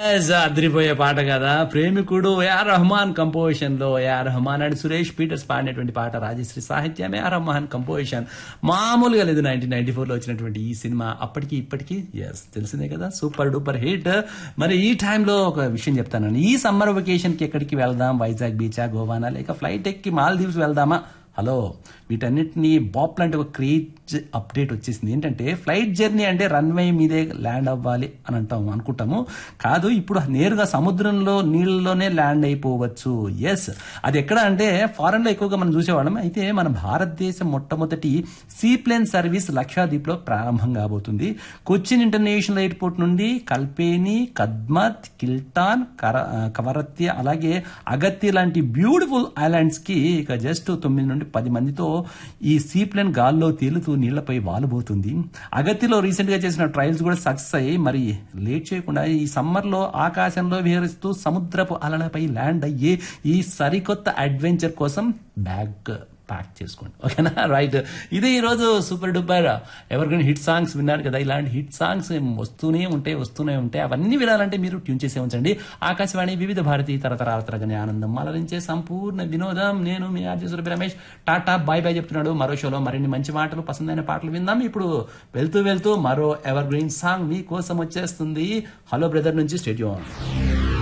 Yes, అదిరిపోయే పాట కదా ప్రేమికుడు ఏఆర్ రహమాన్ కంపోజిషన్ లో ఏఆర్ రహమాన్ అండ్ సురేష్ పీటర్స్ పాడినటువంటి పాట రాజశ్రీ సాహిత్యం ఏఆర్ రహమాన్ కంపోజిషన్ మామూలుగా లేదు నైన్టీన్ నైన్టీ ఫోర్ లో వచ్చినటువంటి ఈ సినిమా అప్పటికి ఇప్పటికి ఎస్ తెలిసిందే కదా సూపర్ డూపర్ హిట్ మరి ఈ టైంలో ఒక విషయం చెప్తాను ఈ సమ్మర్ వెకేషన్ కి ఎక్కడికి వెళ్దాం వైజాగ్ బీచా గోవానా లేక ఫ్లైట్ ఎక్కి మాల్దీవ్స్ వెళ్దామా హలో వీటన్నిటిని బాప్ లాంటి ఒక క్రేజ్ అప్డేట్ వచ్చేసింది ఏంటంటే ఫ్లైట్ జర్నీ అంటే రన్వే మీదే ల్యాండ్ అవ్వాలి అని అంటాం అనుకుంటాము కాదు ఇప్పుడు నేరుగా సముద్రంలో నీళ్ళలోనే ల్యాండ్ అయిపోవచ్చు ఎస్ అది ఎక్కడ అంటే ఫారెన్ లో ఎక్కువగా మనం చూసేవాళ్ళం అయితే మన భారతదేశం మొట్టమొదటి సీప్లేన్ సర్వీస్ లక్షాద్వీప్ లో ప్రారంభం కాబోతుంది కొచ్చిన్ ఇంటర్నేషనల్ ఎయిర్పోర్ట్ నుండి కల్పేని కద్మత్ కిల్టాన్ కర కవరత్తి అలాగే అగత్తి లాంటి బ్యూటిఫుల్ ఐలాండ్స్ కి ఇక జస్ట్ తొమ్మిది నుండి పది మందితో ఈ సీప్లేన్ గాల్లో తేలుతూ నీళ్లపై వాలుబోతుంది అగత్తిలో రీసెంట్ గా చేసిన ట్రయల్స్ కూడా సక్సెస్ అయ్యి మరి లేట్ చేయకుండా ఈ సమ్మర్ లో ఆకాశంలో విహరిస్తూ సముద్రపు అలలపై ల్యాండ్ అయ్యే ఈ సరికొత్త అడ్వెంచర్ కోసం బ్యాగ్ ప్యాక్ చేసుకోండి ఓకేనా రైట్ ఇదే ఈరోజు సూపర్ డూపర్ ఎవరికైనా హిట్ సాంగ్స్ విన్నారు కదా ఇలాంటి హిట్ సాంగ్స్ వస్తూనే ఉంటాయి వస్తూనే ఉంటాయి అవన్నీ వినాలంటే మీరు ట్యూన్ చేసే ఉంచండి ఆకాశవాణి వివిధ భారతి తరతరాల తరగని ఆనందం అలరించే సంపూర్ణ వినోదం నేను మీ RJ Surabhi Ramesh tata bye bye చెప్తున్నాడు మరో షోలో మరిన్ని మంచి మాటలు పసందైన పాటలు విందాం ఇప్పుడు వెళ్తూ వెళ్తూ మరో ఎవర్ గ్రీన్ సాంగ్ మీ కోసం వచ్చేస్తుంది హలో బ్రదర్ నుంచి స్టేడియం